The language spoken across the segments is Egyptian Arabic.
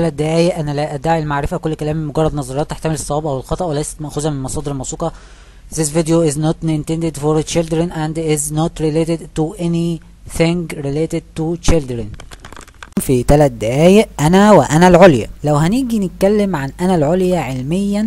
ثلاث دقايق أنا لا أدعي المعرفة كل كلامي مجرد نظريات تحتمل الصواب أو الخطأ وليست مأخوذة من مصادر موثوقة This video is not intended for children and is not related to anything related to children في ثلاث دقايق أنا وأنا العليا لو هنيجي نتكلم عن أنا العليا علميا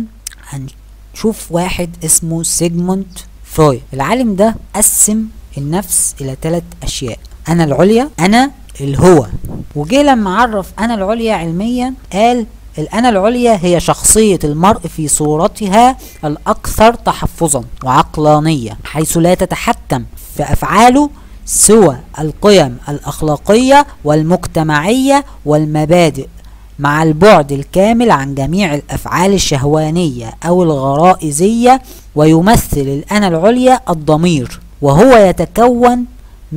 هنشوف واحد اسمه سيجموند فرويد العالم ده قسم النفس إلى ثلاث أشياء أنا العليا أنا الهو وجه لما عرف أنا العليا علميا قال الأنا العليا هي شخصية المرء في صورتها الأكثر تحفظا وعقلانية حيث لا تتحكم في أفعاله سوى القيم الأخلاقية والمجتمعية والمبادئ مع البعد الكامل عن جميع الأفعال الشهوانية أو الغرائزية ويمثل الأنا العليا الضمير وهو يتكون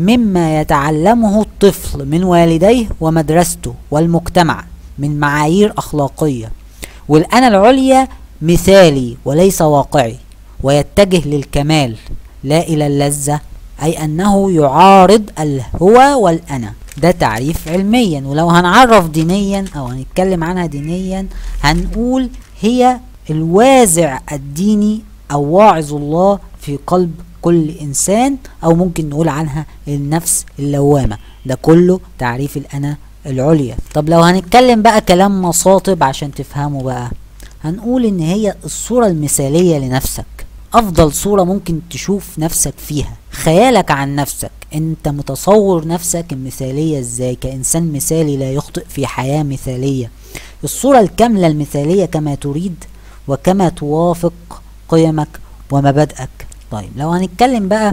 مما يتعلمه الطفل من والديه ومدرسته والمجتمع من معايير أخلاقية والأنا العليا مثالي وليس واقعي ويتجه للكمال لا إلى اللذة أي أنه يعارض الهو والأنا ده تعريف علميا ولو هنعرف دينيا أو هنتكلم عنها دينيا هنقول هي الوازع الديني أو واعظ الله في قلب كل إنسان أو ممكن نقول عنها النفس اللوامة ده كله تعريف الأنا العليا طب لو هنتكلم بقى كلام مصاطب عشان تفهموا بقى هنقول ان هي الصورة المثالية لنفسك افضل صورة ممكن تشوف نفسك فيها خيالك عن نفسك انت متصور نفسك المثالية ازاي كانسان مثالي لا يخطئ في حياة مثالية الصورة الكاملة المثالية كما تريد وكما توافق قيمك ومبادئك طيب لو هنتكلم بقى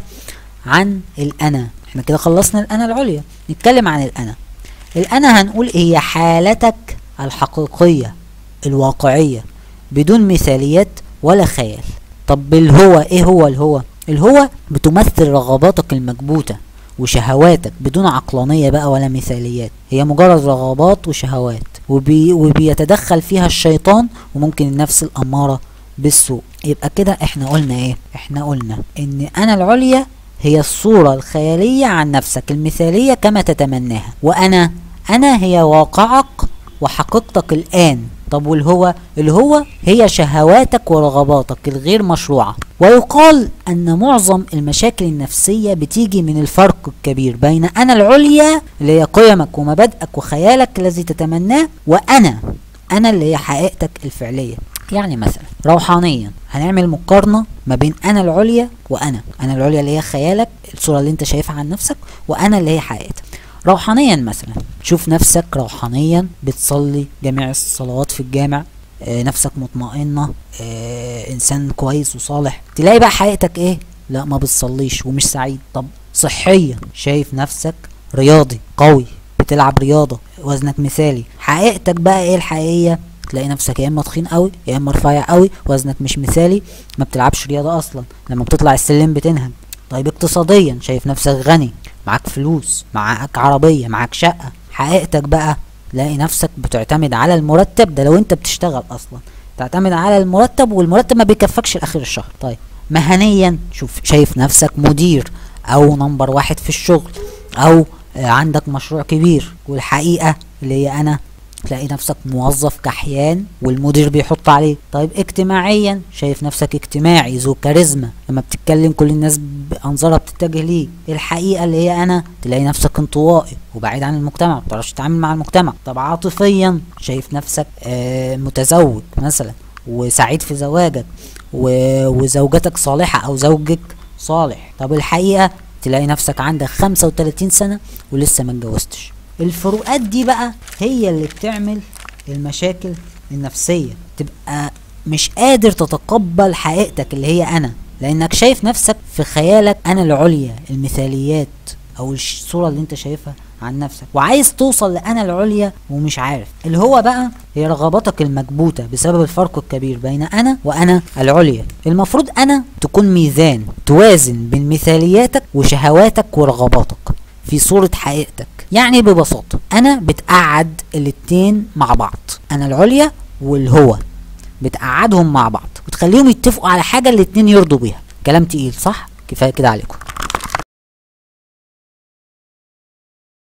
عن الانا احنا كده خلصنا الانا العليا نتكلم عن الانا الأنا هنقول هي حالتك الحقيقية الواقعية بدون مثاليات ولا خيال طب الهو ايه هو الهو الهو بتمثل رغباتك المكبوتة وشهواتك بدون عقلانية بقى ولا مثاليات هي مجرد رغبات وشهوات وبي وبيتدخل فيها الشيطان وممكن النفس الأمارة بالسوء يبقى كده احنا قلنا ايه احنا قلنا ان انا العليا هي الصورة الخيالية عن نفسك المثالية كما تتمناها وأنا أنا هي واقعك وحقيقتك الآن طب والهو الهو هي شهواتك ورغباتك الغير مشروعة ويقال أن معظم المشاكل النفسية بتيجي من الفرق الكبير بين أنا العليا اللي هي قيمك ومبادئك وخيالك الذي تتمناه وأنا أنا اللي هي حقيقتك الفعلية يعني مثلا روحانيا هنعمل مقارنة ما بين أنا العليا وأنا أنا العليا اللي هي خيالك الصورة اللي أنت شايفها عن نفسك وأنا اللي هي حقيقتك روحانيا مثلا تشوف نفسك روحانيا بتصلي جميع الصلوات في الجامع آه نفسك مطمئنة آه إنسان كويس وصالح تلاقي بقى حقيقتك إيه لا ما بتصليش ومش سعيد طب صحيا شايف نفسك رياضي قوي بتلعب رياضة وزنك مثالي حقيقتك بقى ايه الحقيقية تلاقي نفسك يا اما تخين قوي يا اما رفيع قوي وزنك مش مثالي ما بتلعبش رياضه اصلا لما بتطلع السلم بتنهج طيب اقتصاديا شايف نفسك غني معاك فلوس معاك عربيه معاك شقه حقيقتك بقى تلاقي نفسك بتعتمد على المرتب ده لو انت بتشتغل اصلا تعتمد على المرتب والمرتب ما بيكفكش لاخر الشهر طيب مهنيا شوف شايف نفسك مدير او نمبر واحد في الشغل او عندك مشروع كبير والحقيقه اللي هي انا تلاقي نفسك موظف كحيان والمدير بيحط عليه طيب اجتماعيا شايف نفسك اجتماعي ذو كاريزما لما بتتكلم كل الناس بانظارها بتتجه ليه الحقيقه اللي هي انا تلاقي نفسك انطوائي وبعيد عن المجتمع ما بتعرفش تتعامل مع المجتمع طب عاطفيا شايف نفسك آه متزوج مثلا وسعيد في زواجك وزوجتك صالحه او زوجك صالح طب الحقيقه تلاقي نفسك عندك 35 سنه ولسه ما اتجوزتش الفروقات دي بقى هي اللي بتعمل المشاكل النفسية تبقى مش قادر تتقبل حقيقتك اللي هي أنا لأنك شايف نفسك في خيالك أنا العليا المثاليات أو الصورة اللي أنت شايفها عن نفسك وعايز توصل لأنا العليا ومش عارف اللي هو بقى هي رغباتك المكبوتة بسبب الفرق الكبير بين أنا وأنا العليا المفروض أنا تكون ميزان توازن بين مثالياتك وشهواتك ورغباتك في صورة حقيقتك يعني ببساطة أنا بتقعد الاتنين مع بعض أنا العليا والهو بتقعدهم مع بعض وتخليهم يتفقوا على حاجة الاتنين يرضوا بيها كلام تقيل صح؟ كفاية كده عليكم